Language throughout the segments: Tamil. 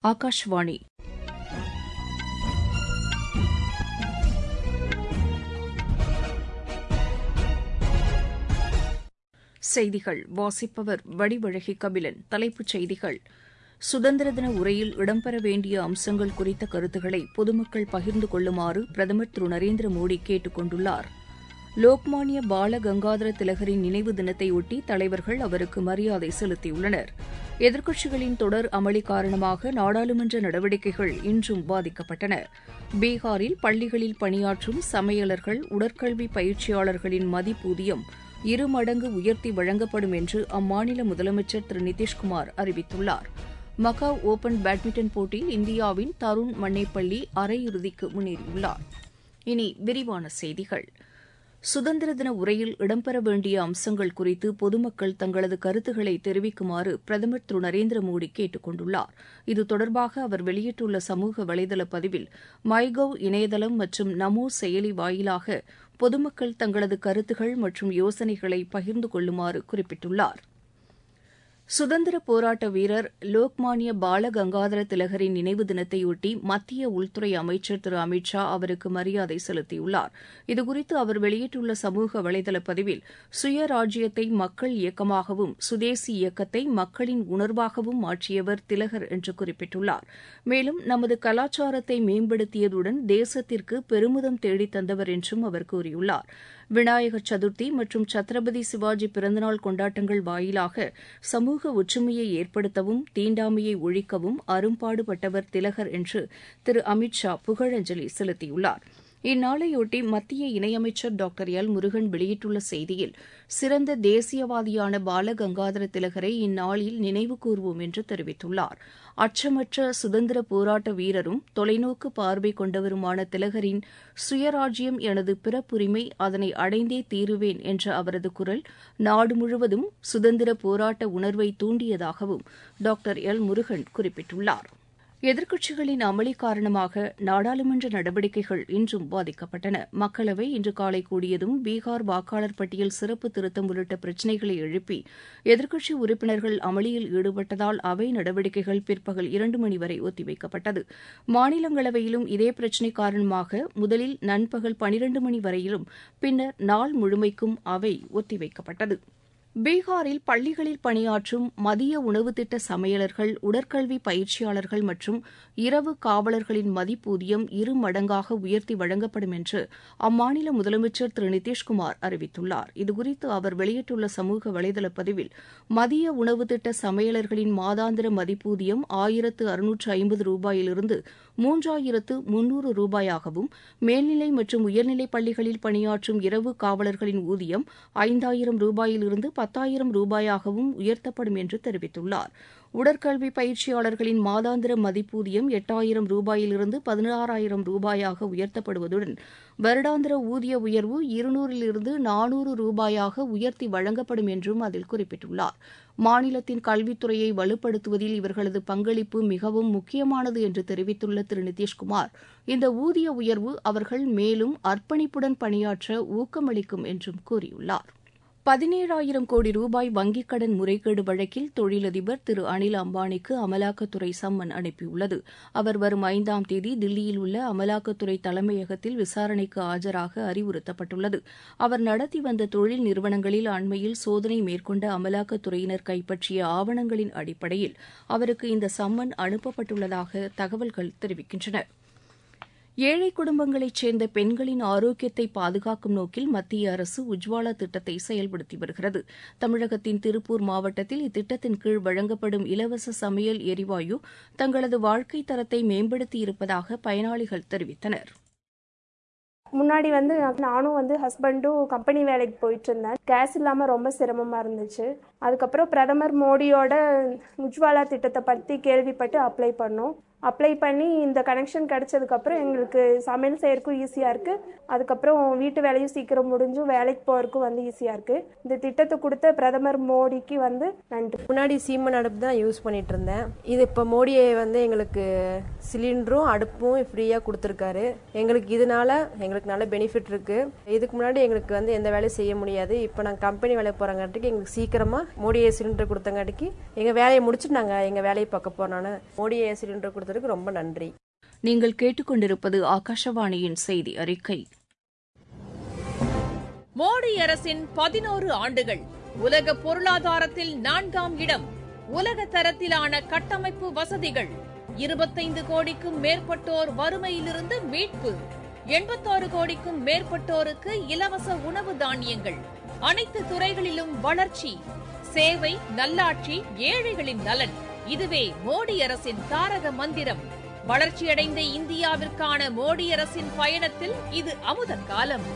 ஆகாஷ்வாணி செய்திகள் வாசிப்பவர் வடிவழகி கபிலன் தலைப்புச் செய்திகள் சுதந்திர தின உரையில் இடம்பெற வேண்டிய அம்சங்கள் குறித்த கருத்துக்களை பொதுமக்கள் பகிர்ந்து கொள்ளுமாறு பிரதமர் திரு நரேந்திர மோடி கேட்டுக் கொண்டுள்ளார் லோக்மானிய பால கங்காதர திலகரின் நினைவு தினத்தையொட்டி தலைவர்கள் அவருக்கு மரியாதை செலுத்தியுள்ளனர் எதிர்க்கட்சிகளின் தொடர் அமளி காரணமாக நாடாளுமன்ற நடவடிக்கைகள் இன்றும் பாதிக்கப்பட்டன பீகாரில் பள்ளிகளில் பணியாற்றும் சமையலர்கள் உடற்கல்வி பயிற்சியாளர்களின் மதிப்பூதியம் இருமடங்கு உயர்த்தி வழங்கப்படும் என்று அம்மாநில முதலமைச்சர் திரு நிதிஷ்குமார் அறிவித்துள்ளார் மகாவ் ஒபன் பேட்மிண்டன் போட்டியில் இந்தியாவின் தருண் மன்னேப்பள்ளி அரையிறுதிக்கு முன்னேறியுள்ளார் இனி விரிவான செய்திகள் சுதந்திர தின உரையில் இடம்பெற வேண்டிய அம்சங்கள் குறித்து பொதுமக்கள் தங்களது கருத்துக்களை தெரிவிக்குமாறு பிரதமர் திரு நரேந்திர மோடி கேட்டுக் கொண்டுள்ளார் இது தொடர்பாக அவர் வெளியிட்டுள்ள சமூக வலைதள பதிவில் மைகவ் இணையதளம் மற்றும் நமோ செயலி வாயிலாக பொதுமக்கள் தங்களது கருத்துகள் மற்றும் யோசனைகளை பகிர்ந்து கொள்ளுமாறு குறிப்பிட்டுள்ளார் சுதந்திர போராட்ட வீரர் லோக்மானிய பால கங்காதர திலகரின் நினைவு தினத்தையொட்டி மத்திய உள்துறை அமைச்சர் திரு அமித் ஷா அவருக்கு மரியாதை செலுத்தியுள்ளார் இதுகுறித்து அவர் வெளியிட்டுள்ள சமூக வலைதள பதிவில் சுயராஜ்யத்தை மக்கள் இயக்கமாகவும் சுதேசி இயக்கத்தை மக்களின் உணர்வாகவும் மாற்றியவர் திலகர் என்று குறிப்பிட்டுள்ளார் மேலும் நமது கலாச்சாரத்தை மேம்படுத்தியதுடன் தேசத்திற்கு பெருமிதம் தேடித் தந்தவர் என்றும் அவர் கூறியுள்ளார் விநாயகர் சதுர்த்தி மற்றும் சத்ரபதி சிவாஜி பிறந்தநாள் கொண்டாட்டங்கள் வாயிலாக சமூக ஒற்றுமையை ஏற்படுத்தவும் தீண்டாமையை ஒழிக்கவும் அரும்பாடுபட்டவர் திலகர் என்று திரு அமித் ஷா புகழஞ்சலி செலுத்தியுள்ளார் இந்நாளையொட்டி மத்திய இணையமைச்சர் டாக்டர் எல் முருகன் வெளியிட்டுள்ள செய்தியில் சிறந்த தேசியவாதியான பால கங்காதர திலகரை இந்நாளில் நினைவு கூர்வோம் என்று தெரிவித்துள்ளார் அச்சமற்ற சுதந்திர போராட்ட வீரரும் தொலைநோக்கு பார்வை கொண்டவருமான திலகரின் சுயராஜ்யம் எனது பிறப்புரிமை அதனை அடைந்தே தீருவேன் என்ற அவரது குரல் நாடு முழுவதும் சுதந்திர போராட்ட உணர்வை தூண்டியதாகவும் டாக்டர் எல் முருகன் குறிப்பிட்டுள்ளார் எதிர்க்கட்சிகளின் அமளி காரணமாக நாடாளுமன்ற நடவடிக்கைகள் இன்றும் பாதிக்கப்பட்டன மக்களவை இன்று காலை கூடியதும் பீகார் வாக்காளர் பட்டியல் சிறப்பு திருத்தம் உள்ளிட்ட பிரச்சினைகளை எழுப்பி எதிர்க்கட்சி உறுப்பினர்கள் அமளியில் ஈடுபட்டதால் அவை நடவடிக்கைகள் பிற்பகல் இரண்டு மணி வரை ஒத்திவைக்கப்பட்டது மாநிலங்களவையிலும் இதே பிரச்சினை காரணமாக முதலில் நண்பகல் பனிரண்டு மணி வரையிலும் பின்னர் நாள் முழுமைக்கும் அவை ஒத்திவைக்கப்பட்டது பீகாரில் பள்ளிகளில் பணியாற்றும் மதிய உணவு திட்ட சமையலர்கள் உடற்கல்வி பயிற்சியாளர்கள் மற்றும் இரவு காவலர்களின் மதிப்பூதியம் இரு மடங்காக உயர்த்தி வழங்கப்படும் என்று அம்மாநில முதலமைச்சர் திரு நிதிஷ்குமார் அறிவித்துள்ளார் இதுகுறித்து அவர் வெளியிட்டுள்ள சமூக வலைதள பதிவில் மதிய உணவு திட்ட சமையலர்களின் மாதாந்திர மதிப்பூதியம் ஆயிரத்து அறுநூற்று ஐம்பது ரூபாயிலிருந்து மூன்றாயிரத்து முன்னூறு ரூபாயாகவும் மேல்நிலை மற்றும் உயர்நிலைப் பள்ளிகளில் பணியாற்றும் இரவு காவலர்களின் ஊதியம் ஐந்தாயிரம் ரூபாயிலிருந்து பத்தாயிரம் ரூபாயாகவும் உயர்த்தப்படும் என்று தெரிவித்துள்ளார் உடற்கல்வி பயிற்சியாளர்களின் மாதாந்திர மதிப்பூதியம் எட்டாயிரம் ரூபாயிலிருந்து பதினாறாயிரம் ரூபாயாக உயர்த்தப்படுவதுடன் வருடாந்திர ஊதிய உயர்வு இருநூறிலிருந்து நானூறு ரூபாயாக உயர்த்தி வழங்கப்படும் என்றும் அதில் குறிப்பிட்டுள்ளார் மாநிலத்தின் கல்வித்துறையை வலுப்படுத்துவதில் இவர்களது பங்களிப்பு மிகவும் முக்கியமானது என்று தெரிவித்துள்ள திரு நிதிஷ்குமார் இந்த ஊதிய உயர்வு அவர்கள் மேலும் அர்ப்பணிப்புடன் பணியாற்ற ஊக்கமளிக்கும் என்றும் கூறியுள்ளார் பதினேழாயிரம் கோடி ரூபாய் வங்கிக் கடன் முறைகேடு வழக்கில் தொழிலதிபர் திரு அனில் அம்பானிக்கு அமலாக்கத்துறை சம்மன் அனுப்பியுள்ளது அவர் வரும் ஐந்தாம் தேதி தில்லியில் உள்ள அமலாக்கத்துறை தலைமையகத்தில் விசாரணைக்கு ஆஜராக அறிவுறுத்தப்பட்டுள்ளது அவர் நடத்தி வந்த தொழில் நிறுவனங்களில் அண்மையில் சோதனை மேற்கொண்ட அமலாக்கத்துறையினர் கைப்பற்றிய ஆவணங்களின் அடிப்படையில் அவருக்கு இந்த சம்மன் அனுப்பப்பட்டுள்ளதாக தகவல்கள் தெரிவிக்கின்றன ஏழை குடும்பங்களைச் சேர்ந்த பெண்களின் ஆரோக்கியத்தை பாதுகாக்கும் நோக்கில் மத்திய அரசு உஜ்வாலா திட்டத்தை செயல்படுத்தி வருகிறது தமிழகத்தின் திருப்பூர் மாவட்டத்தில் இத்திட்டத்தின் கீழ் வழங்கப்படும் இலவச சமையல் எரிவாயு தங்களது வாழ்க்கை தரத்தை மேம்படுத்தி இருப்பதாக பயனாளிகள் தெரிவித்தனர் முன்னாடி வந்து நானும் வந்து ஹஸ்பண்டும் கம்பெனி வேலைக்கு போயிட்டு இருந்தேன் கேஸ் இல்லாமல் ரொம்ப சிரமமாக இருந்துச்சு அதுக்கப்புறம் பிரதமர் மோடியோட உஜ்வாலா திட்டத்தை பற்றி கேள்விப்பட்டு அப்ளை பண்ணோம் அப்ளை பண்ணி இந்த கனெக்ஷன் கிடைச்சதுக்கப்புறம் எங்களுக்கு சமையல் செய்யறதுக்கும் ஈஸியாக இருக்குது அதுக்கப்புறம் வீட்டு வேலையும் சீக்கிரம் முடிஞ்சும் வேலைக்கு போகிறதுக்கும் வந்து ஈஸியாக இருக்குது இந்த திட்டத்தை கொடுத்த பிரதமர் மோடிக்கு வந்து நன்றி முன்னாடி சீமன் அடுப்பு தான் யூஸ் பண்ணிட்டு இருந்தேன் இது இப்போ மோடியை வந்து எங்களுக்கு சிலிண்டரும் அடுப்பும் ஃப்ரீயாக கொடுத்துருக்காரு எங்களுக்கு இதனால எங்களுக்கு நல்ல பெனிஃபிட் இருக்கு இதுக்கு முன்னாடி எங்களுக்கு வந்து எந்த வேலையும் செய்ய முடியாது இப்போ நாங்கள் கம்பெனி வேலைக்கு போகிறங்காட்டிக்கு எங்களுக்கு சீக்கிரமாக மோடியை சிலிண்டர் கொடுத்தங்காட்டிக்கு எங்கள் வேலையை முடிச்சுட்டு நாங்கள் எங்கள் வேலையை பார்க்க போனோன்னு மோடியை சிலிண்டர் கொடுத்ததுக்கு ரொம்ப நன்றி நீங்கள் கேட்டுக்கொண்டிருப்பது ஆகாஷவாணியின் செய்தி அறிக்கை மோடி அரசின் பதினோரு ஆண்டுகள் உலக பொருளாதாரத்தில் நான்காம் இடம் உலக தரத்திலான கட்டமைப்பு வசதிகள் இருபத்தைந்து கோடிக்கும் மேற்பட்டோர் வறுமையிலிருந்து மீட்பு எண்பத்தாறு கோடிக்கும் மேற்பட்டோருக்கு இலவச உணவு தானியங்கள் அனைத்து துறைகளிலும் வளர்ச்சி சேவை நல்லாட்சி ஏழைகளின் நலன் இதுவே மோடி அரசின் தாரக மந்திரம் வளர்ச்சியடைந்த இந்தியாவிற்கான மோடி அரசின் பயணத்தில் இது அமுத காலம்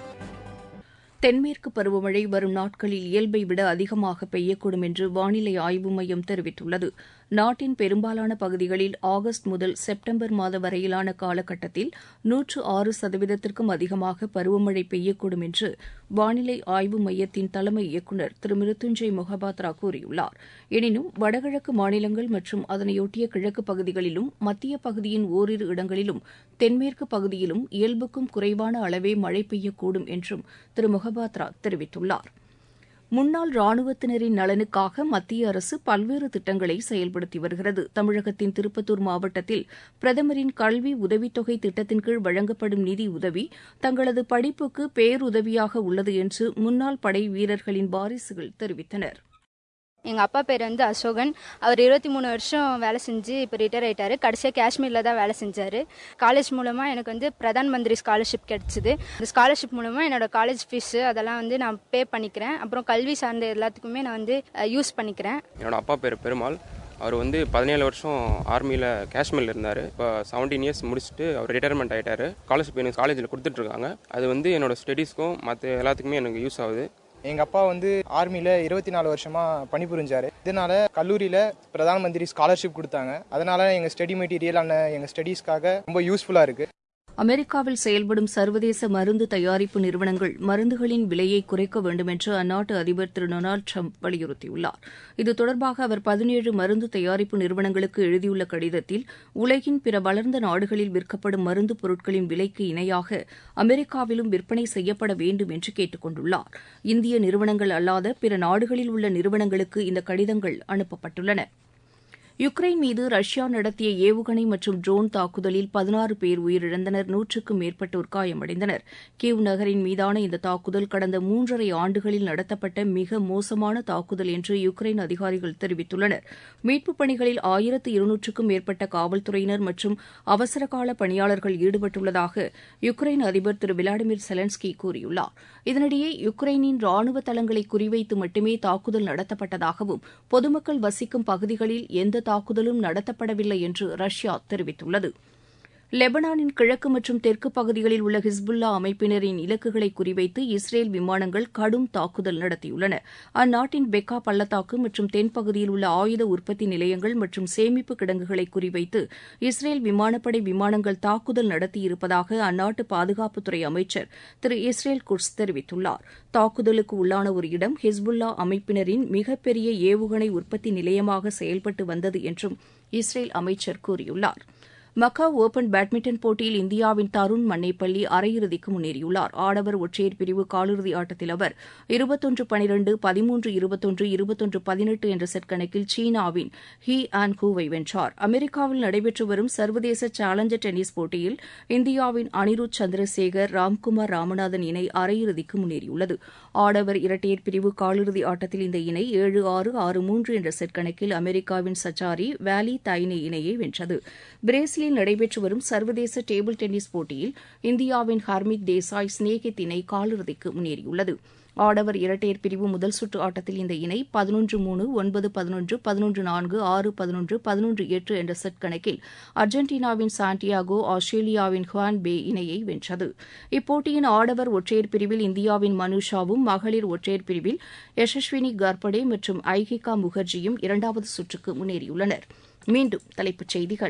தென்மேற்கு பருவமழை வரும் நாட்களில் இயல்பை விட அதிகமாக பெய்யக்கூடும் என்று வானிலை ஆய்வு மையம் தெரிவித்துள்ளது நாட்டின் பெரும்பாலான பகுதிகளில் ஆகஸ்ட் முதல் செப்டம்பர் மாத வரையிலான காலகட்டத்தில் நூற்று ஆறு சதவீதத்திற்கும் அதிகமாக பருவமழை பெய்யக்கூடும் என்று வானிலை ஆய்வு மையத்தின் தலைமை இயக்குநர் திரு மிருத்துஞ்சய் மொஹபாத்ரா கூறியுள்ளார் எனினும் வடகிழக்கு மாநிலங்கள் மற்றும் அதனையொட்டிய கிழக்கு பகுதிகளிலும் மத்திய பகுதியின் ஓரிரு இடங்களிலும் தென்மேற்கு பகுதியிலும் இயல்புக்கும் குறைவான அளவே மழை பெய்யக்கூடும் என்றும் திரு மொஹபாத்ரா தெரிவித்துள்ளார் முன்னாள் ராணுவத்தினரின் நலனுக்காக மத்திய அரசு பல்வேறு திட்டங்களை செயல்படுத்தி வருகிறது தமிழகத்தின் திருப்பத்தூர் மாவட்டத்தில் பிரதமரின் கல்வி உதவித்தொகை திட்டத்தின் கீழ் வழங்கப்படும் நிதி உதவி தங்களது படிப்புக்கு பேருதவியாக உள்ளது என்று முன்னாள் படை வீரர்களின் வாரிசுகள் தெரிவித்தனர் எங்கள் அப்பா பேர் வந்து அசோகன் அவர் இருபத்தி மூணு வருஷம் வேலை செஞ்சு இப்போ ரிட்டையர் ஆயிட்டாரு கடைசியாக காஷ்மீரில் தான் வேலை செஞ்சார் காலேஜ் மூலமாக எனக்கு வந்து பிரதான் மந்திரி ஸ்காலர்ஷிப் கிடச்சிது இந்த ஸ்காலர்ஷிப் மூலமாக என்னோட காலேஜ் ஃபீஸு அதெல்லாம் வந்து நான் பே பண்ணிக்கிறேன் அப்புறம் கல்வி சார்ந்த எல்லாத்துக்குமே நான் வந்து யூஸ் பண்ணிக்கிறேன் என்னோட அப்பா பேர் பெருமாள் அவர் வந்து பதினேழு வருஷம் ஆர்மியில் காஷ்மீரில் இருந்தார் இப்போ செவன்டீன் இயர்ஸ் முடிச்சுட்டு அவர் ரிட்டையர்மெண்ட் ஆகிட்டார் ஸ்காலர்ஷிப் எனக்கு காலேஜில் கொடுத்துட்ருக்காங்க அது வந்து என்னோட ஸ்டடீஸ்க்கும் மற்ற எல்லாத்துக்குமே எனக்கு யூஸ் ஆகுது எங்கள் அப்பா வந்து ஆர்மியில் இருபத்தி நாலு வருஷமாக பணிபுரிஞ்சார் இதனால் கல்லூரியில் பிரதான் மந்திரி ஸ்காலர்ஷிப் கொடுத்தாங்க அதனால் எங்கள் ஸ்டடி மெட்டீரியலான எங்கள் ஸ்டடீஸ்க்காக ரொம்ப யூஸ்ஃபுல்லாக இருக்குது அமெரிக்காவில் செயல்படும் சர்வதேச மருந்து தயாரிப்பு நிறுவனங்கள் மருந்துகளின் விலையை குறைக்க வேண்டும் என்று அந்நாட்டு அதிபர் திரு டொனால்டு ட்ரம்ப் வலியுறுத்தியுள்ளார் இது தொடர்பாக அவர் பதினேழு மருந்து தயாரிப்பு நிறுவனங்களுக்கு எழுதியுள்ள கடிதத்தில் உலகின் பிற வளர்ந்த நாடுகளில் விற்கப்படும் மருந்து பொருட்களின் விலைக்கு இணையாக அமெரிக்காவிலும் விற்பனை செய்யப்பட வேண்டும் என்று கேட்டுக் கொண்டுள்ளார் இந்திய நிறுவனங்கள் அல்லாத பிற நாடுகளில் உள்ள நிறுவனங்களுக்கு இந்த கடிதங்கள் அனுப்பப்பட்டுள்ளன யுக்ரைன் மீது ரஷ்யா நடத்திய ஏவுகணை மற்றும் ட்ரோன் தாக்குதலில் பதினாறு பேர் உயிரிழந்தனர் நூற்றுக்கும் மேற்பட்டோர் காயமடைந்தனர் கீவ் நகரின் மீதான இந்த தாக்குதல் கடந்த மூன்றரை ஆண்டுகளில் நடத்தப்பட்ட மிக மோசமான தாக்குதல் என்று யுக்ரைன் அதிகாரிகள் தெரிவித்துள்ளனர் மீட்புப் பணிகளில் ஆயிரத்து இருநூற்றுக்கும் மேற்பட்ட காவல்துறையினர் மற்றும் அவசரகால பணியாளர்கள் ஈடுபட்டுள்ளதாக யுக்ரைன் அதிபர் திரு விளாடிமிர் செலன்ஸ்கி கூறியுள்ளார் இதனிடையே யுக்ரைனின் ராணுவ தளங்களை குறிவைத்து மட்டுமே தாக்குதல் நடத்தப்பட்டதாகவும் பொதுமக்கள் வசிக்கும் பகுதிகளில் எந்த தாக்குதலும் நடத்தப்படவில்லை என்று ரஷ்யா தெரிவித்துள்ளது லெபனானின் கிழக்கு மற்றும் தெற்கு பகுதிகளில் உள்ள ஹிஸ்புல்லா அமைப்பினரின் இலக்குகளை குறிவைத்து இஸ்ரேல் விமானங்கள் கடும் தாக்குதல் நடத்தியுள்ளன அந்நாட்டின் பெக்கா பள்ளத்தாக்கு மற்றும் தென்பகுதியில் உள்ள ஆயுத உற்பத்தி நிலையங்கள் மற்றும் சேமிப்பு கிடங்குகளை குறிவைத்து இஸ்ரேல் விமானப்படை விமானங்கள் தாக்குதல் நடத்தியிருப்பதாக அந்நாட்டு பாதுகாப்புத்துறை அமைச்சர் திரு இஸ்ரேல் குட்ஸ் தெரிவித்துள்ளார் தாக்குதலுக்கு உள்ளான ஒரு இடம் ஹிஸ்புல்லா அமைப்பினரின் மிகப்பெரிய ஏவுகணை உற்பத்தி நிலையமாக செயல்பட்டு வந்தது என்றும் இஸ்ரேல் அமைச்சர் கூறியுள்ளார் மக்காவ் ஒபன் பேட்மிண்டன் போட்டியில் இந்தியாவின் தருண் மன்னைப்பள்ளி அரையிறுதிக்கு முன்னேறியுள்ளார் ஆடவர் ஒற்றையர் பிரிவு காலிறுதி ஆட்டத்தில் அவர் இருபத்தொன்று பனிரெண்டு பதிமூன்று இருபத்தொன்று இருபத்தொன்று பதினெட்டு என்ற செட் கணக்கில் சீனாவின் ஹி ஆன் ஹூவை வென்றார் அமெரிக்காவில் நடைபெற்று வரும் சர்வதேச சேலஞ்சர் டென்னிஸ் போட்டியில் இந்தியாவின் அனிருத் சந்திரசேகர் ராம்குமார் ராமநாதன் இணை அரையிறுதிக்கு முன்னேறியுள்ளது ஆடவர் இரட்டையர் பிரிவு காலிறுதி ஆட்டத்தில் இந்த இணை ஏழு ஆறு ஆறு மூன்று என்ற செட் கணக்கில் அமெரிக்காவின் சச்சாரி வேலி தைனே இணையை வென்றது பிரேசிலில் நடைபெற்று வரும் சர்வதேச டேபிள் டென்னிஸ் போட்டியில் இந்தியாவின் ஹர்மித் தேசாய் ஸ்னேகித் இணை காலிறுதிக்கு முன்னேறியுள்ளது ஆடவர் இரட்டையர் பிரிவு முதல் சுற்று ஆட்டத்தில் இந்த இணை பதினொன்று மூணு ஒன்பது பதினொன்று பதினொன்று நான்கு ஆறு பதினொன்று பதினொன்று எட்டு என்ற செட் கணக்கில் அர்ஜென்டினாவின் சாண்டியாகோ ஆஸ்திரேலியாவின் ஹுவான் பே இணையை வென்றது இப்போட்டியின் ஆடவர் ஒற்றையர் பிரிவில் இந்தியாவின் மனுஷாவும் மகளிர் ஒற்றையர் பிரிவில் யசஸ்வினி கர்படே மற்றும் ஐகிகா முகர்ஜியும் இரண்டாவது சுற்றுக்கு முன்னேறியுள்ளனர் மீண்டும் தலைப்புச் செய்திகள்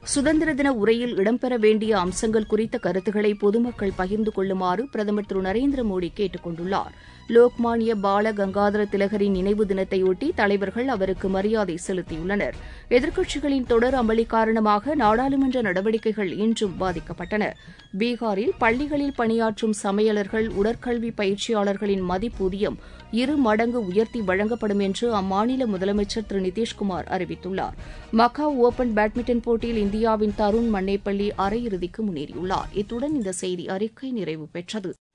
சுதந்திர தின உரையில் இடம்பெற வேண்டிய அம்சங்கள் குறித்த கருத்துக்களை பொதுமக்கள் பகிர்ந்து கொள்ளுமாறு பிரதமர் திரு நரேந்திர மோடி கேட்டுக் கொண்டுள்ளார் லோக்மானிய பால கங்காதர திலகரின் நினைவு தினத்தையொட்டி தலைவர்கள் அவருக்கு மரியாதை செலுத்தியுள்ளனர் எதிர்க்கட்சிகளின் தொடர் அமளி காரணமாக நாடாளுமன்ற நடவடிக்கைகள் இன்றும் பாதிக்கப்பட்டன பீகாரில் பள்ளிகளில் பணியாற்றும் சமையலர்கள் உடற்கல்வி பயிற்சியாளர்களின் மதிப்பூதியம் இரு மடங்கு உயர்த்தி வழங்கப்படும் என்று அம்மாநில முதலமைச்சர் திரு நிதிஷ்குமார் அறிவித்துள்ளார் மக்காவ் ஓபன் பேட்மிண்டன் போட்டியில் இந்தியாவின் தருண் மன்னேப்பள்ளி அரையிறுதிக்கு முன்னேறியுள்ளார் இத்துடன் இந்த செய்தி அறிக்கை நிறைவு பெற்றது